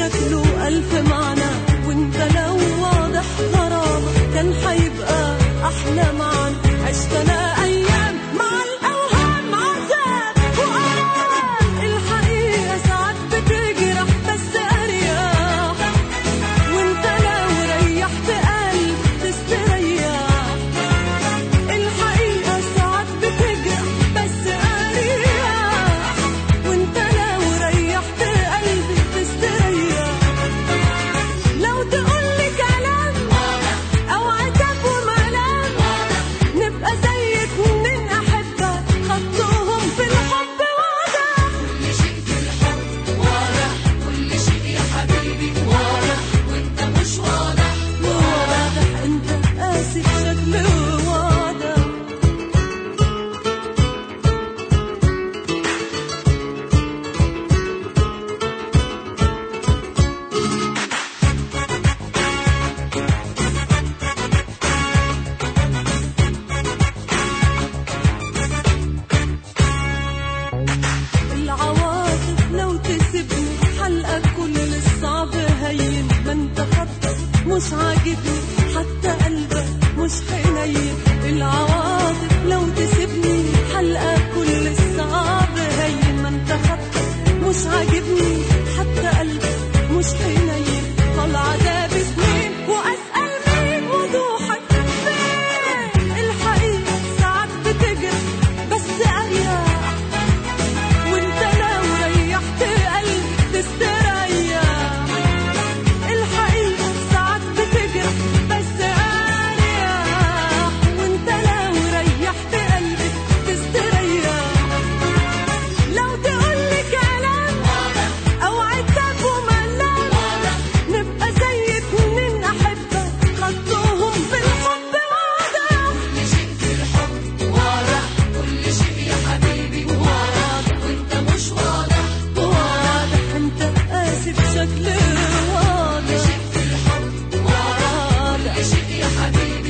شكله ألف معنى وانت لو واضح غرامة كان حيبقى أحلى معنا عشتنا أيام مع الأوهام عذاب وآلام الحقيقة ساعات بتجرح بس أريح وانت لو ريحت قلب تستريح الحقيقة ساعات بتجرح بس أريح وانت لو ريحت قلبي تستريح لو تقولي كلام أو عتاب وملام نبقى زي اتنين أحبة خطوهم في الحب واضح كل شيء في الحب واضح كل شيء يا حبيبي واضح وانت مش واضح واضح انت قاسي بشكل واضح العواطف لو تسيبني حلقة كل الصعب هين ما انت خطك مش عاجبني حتى قلبك مش حنين العواطف لو تسيبني حلقة كل الصعب هين ما انت خطك مش عاجبني حتى قلبك مش حنين طالعة ده بسنين واسأل مين وضوحك فين الحقيقة ساعات بتجرح بس اريح وانت لو ريحت قلبي تستريح الحقيقة ساعات بتجرح بس اريح وانت لو ريحت قلبي تستريح لو تقولي كلام او عتاب وملام نبقى زي اتنين احبة خطوهم في الحب واضح كل شيء في الحب واضح كل شيء يا حبيبي واضح وانت مش واضح واضح انت قاسي بشكل كل واضح شيء في الحب واضح كل شيء يا حبيبي